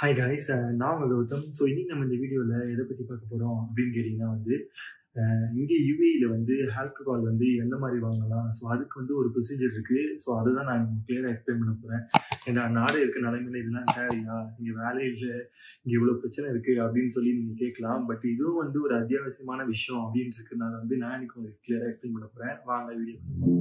hi guys நான் உங்கள் Gautham so இன்னைக்கு நம்ம இந்த வீடியோவில் எதை பற்றி பார்க்க போகிறோம் அப்படின்னு கேட்டிங்கன்னா வந்து அஹ், இங்கே யூஏயில் வந்து ஆல்கஹால் வந்து எந்த மாதிரி வாங்கலாம் ஸோ அதுக்கு வந்து ஒரு ப்ரொசீஜர் இருக்குது ஸோ அதை தான் நான் உங்களுக்கு கிளியராக எக்ஸ்பிளைன் பண்ண போகிறேன் ஏன்னா நாடு இருக்க நிலைமையில இதெல்லாம் தேவையா இங்கே வேலை இல்லை இங்கே இவ்வளோ பிரச்சனை இருக்குது அப்படின்னு சொல்லி நீங்கள் கேட்கலாம் பட் இதுவும் வந்து ஒரு அத்தியாவசியமான விஷயம் அப்படின்னு இருக்கிறதுனால வந்து நான் இன்னைக்கு உங்களுக்கு கிளியராக எக்ஸ்பிளைன் பண்ண போகிறேன் வாங்க வீடியோ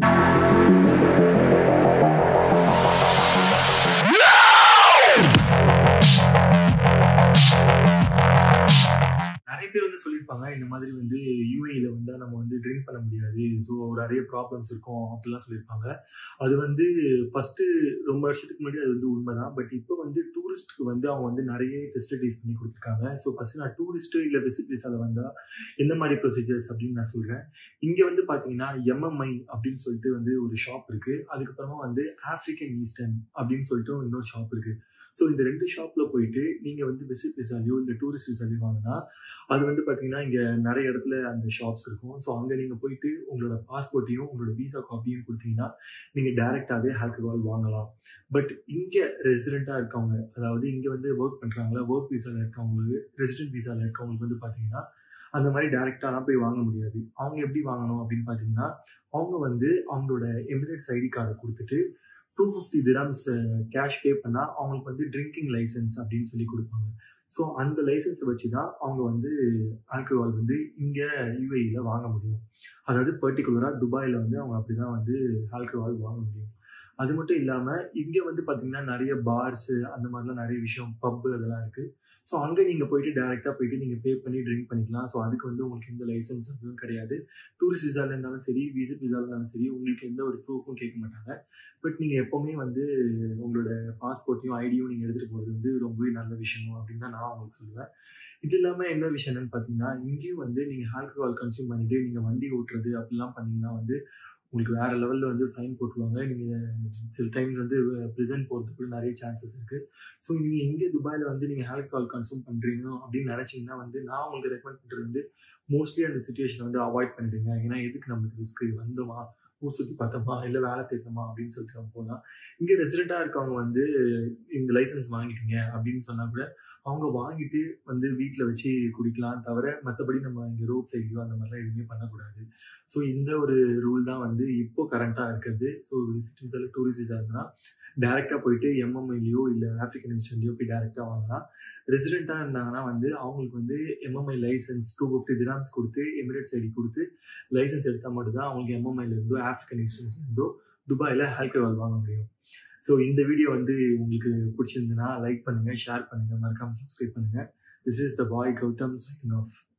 நிறைய பேர் வந்து சொல்லியிருப்பாங்க இந்த மாதிரி வந்து யூஏயில் வந்து நம்ம வந்து ட்ரிங்க் பண்ண முடியாது ஸோ நிறைய ப்ராப்ளம்ஸ் இருக்கும் அப்படிலாம் சொல்லியிருப்பாங்க அது வந்து ஃபஸ்ட்டு ரொம்ப வருஷத்துக்கு முன்னாடி அது வந்து உண்மைதான் பட் இப்போ வந்து டூரிஸ்ட்டுக்கு வந்து அவங்க வந்து நிறைய ஃபெசிலிட்டிஸ் பண்ணி கொடுத்துருக்காங்க ஸோ ஃபஸ்ட்டு நான் டூரிஸ்ட்டு இல்லை விசிட் விசாவில் வந்தால் எந்த மாதிரி ப்ரொசீஜர்ஸ் அப்படின்னு நான் சொல்கிறேன் இங்கே வந்து பார்த்தீங்கன்னா எம்எம்ஐ அப்படின்னு சொல்லிட்டு வந்து ஒரு ஷாப் இருக்குது அதுக்கப்புறமா வந்து ஆஃப்ரிக்கன் ஈஸ்டர்ன் அப்படின்னு சொல்லிட்டு இன்னொரு ஷாப் இருக்குது ஸோ இந்த ரெண்டு ஷாப்பில் போயிட்டு நீங்கள் வந்து விசிட் விசாலையோ இல்லை டூரிஸ்ட் விசாலையோ வாங்கினா அது வந்து பார்த்தீங்கன்னா இங்கே நிறைய இடத்துல அந்த ஷாப்ஸ் இருக்கும் ஸோ அங்கே நீங்கள் போயிட்டு உங்களோட பாஸ்போர்ட்டையும் உங்களோட விசா காப்பியும் கொடுத்தீங்கன்னா நீங்கள் டேரெக்டாகவே ஆல்கஹால் வாங்கலாம் பட் இங்கே ரெசிடெண்ட்டாக இருக்கவங்க அதாவது இங்கே வந்து ஒர்க் பண்ணுறாங்களா ஒர்க் விசாவில் இருக்கவங்களுக்கு ரெசிடென்ட் விசாவில் இருக்கவங்களுக்கு வந்து பார்த்தீங்கன்னா அந்த மாதிரி டேரெக்டாலாம் போய் வாங்க முடியாது அவங்க எப்படி வாங்கணும் அப்படின்னு பார்த்தீங்கன்னா அவங்க வந்து அவங்களோட எமிரேட்ஸ் ஐடி கார்டை கொடுத்துட்டு டூ ஃபிஃப்டி திராம்ஸ் கேஷ் பே பண்ணால் அவங்களுக்கு வந்து ட்ரிங்கிங் லைசன்ஸ் அப்படின்னு சொல்லி கொடுப்பாங்க ஸோ அந்த லைசன்ஸை வச்சு தான் அவங்க வந்து ஆல்கஹால் வந்து இங்கே யூஏயில் வாங்க முடியும் அதாவது பர்டிகுலராக துபாயில் வந்து அவங்க அப்படி தான் வந்து ஆல்கஹால் வாங்க முடியும் அது மட்டும் இல்லாமல் இங்கே வந்து பார்த்தீங்கன்னா நிறைய பார்ஸு அந்த மாதிரிலாம் நிறைய விஷயம் பப்பு அதெல்லாம் இருக்குது ஸோ அங்கே நீங்கள் போயிட்டு டேரெக்டாக போயிட்டு நீங்கள் பே பண்ணி ட்ரிங்க் பண்ணிக்கலாம் ஸோ அதுக்கு வந்து உங்களுக்கு எந்த லைசன்ஸ் அதுவும் கிடையாது டூரிஸ்ட் விசாவில் இருந்தாலும் சரி விசிட் விசாவில் இருந்தாலும் சரி உங்களுக்கு எந்த ஒரு ப்ரூஃபும் கேட்க மாட்டாங்க பட் நீங்கள் எப்போவுமே வந்து உங்களோட பாஸ்போர்ட்டையும் ஐடியும் நீங்கள் எடுத்துகிட்டு போகிறது வந்து ரொம்பவே நல்ல விஷயம் அப்படின்னு தான் நான் உங்களுக்கு சொல்லுவேன் இது இல்லாமல் என்ன விஷயம் என்னன்னு பார்த்தீங்கன்னா இங்கேயும் வந்து நீங்கள் ஆல்கஹால் கன்சியூம் பண்ணிட்டு நீங்கள் வண்டி ஓட்டுறது அப்படிலாம் பண்ணீங்கன்னா வந்து உங்களுக்கு வேற லெவலில் வந்து ஃபைன் போட்டுருவாங்க நீங்கள் சில டைம்ஸ் வந்து ப்ரிசன்ட் போகிறதுக்கு கூட நிறைய சான்சஸ் இருக்குது ஸோ நீங்கள் எங்கே துபாயில் வந்து நீங்கள் ஆல்கஹால் கன்சியூம் பண்ணுறீங்க அப்படின்னு நினச்சிங்கன்னா வந்து நான் உங்களுக்கு ரெக்கமெண்ட் பண்ணுறது வந்து மோஸ்ட்லி அந்த சுச்சுவேஷனை வந்து அவாய்ட் பண்ணிடுங்க ஏன்னா எதுக்கு நம்மளுக்கு ரிஸ்க் வந்தோமா ஊர் சுற்றி பார்த்தோமா இல்லை வேலை தேடணுமா அப்படின்னு சொல்லிட்டு நம்ம போகலாம் இங்கே ரெசிடெண்ட்டாக இருக்கவங்க வந்து இந்த லைசன்ஸ் வாங்கிட்டீங்க அப்படின்னு சொன்னால் கூட அவங்க வாங்கிட்டு வந்து வீட்டில் வச்சு குடிக்கலாம் தவிர மற்றபடி நம்ம இங்கே ரோட் சைட்லையோ அந்த மாதிரிலாம் எதுவுமே பண்ணக்கூடாது ஸோ இந்த ஒரு ரூல் தான் வந்து இப்போ கரண்ட்டாக இருக்கிறது ஸோ விசிட் விசாவில் டூரிஸ்ட் விசா இருந்தால் டேரெக்டாக போயிட்டு எம்எம்ஐலையோ இல்லை ஆஃப்ரிக்கன் இன்ஸ்டியூட்லையோ போய் டேரெக்டாக வாங்கலாம் ரெசிடெண்ட்டாக இருந்தாங்கன்னா வந்து அவங்களுக்கு வந்து எம்எம்ஐ லைசன்ஸ் டூ ஃபிஃப்டி திராம்ஸ் கொடுத்து எமிரேட்ஸ் ஐடி கொடுத்து லைசன்ஸ் எடுத்தால் மட்டும்தான் அவங்களுக்கு எம்எம்ஐல இருந்தோ ஆஃப்ரிக்கன் இன்ஸ்டியூட்ல இருந்தோ துபாயில் ஆல்கஹால் வாங்க முடியும் ஸோ இந்த வீடியோ வந்து உங்களுக்கு பிடிச்சிருந்துன்னா லைக் பண்ணுங்கள் ஷேர் பண்ணுங்கள் மறக்காமல் சப்ஸ்கிரைப் பண்ணுங்கள் this is the boy Gautham signing of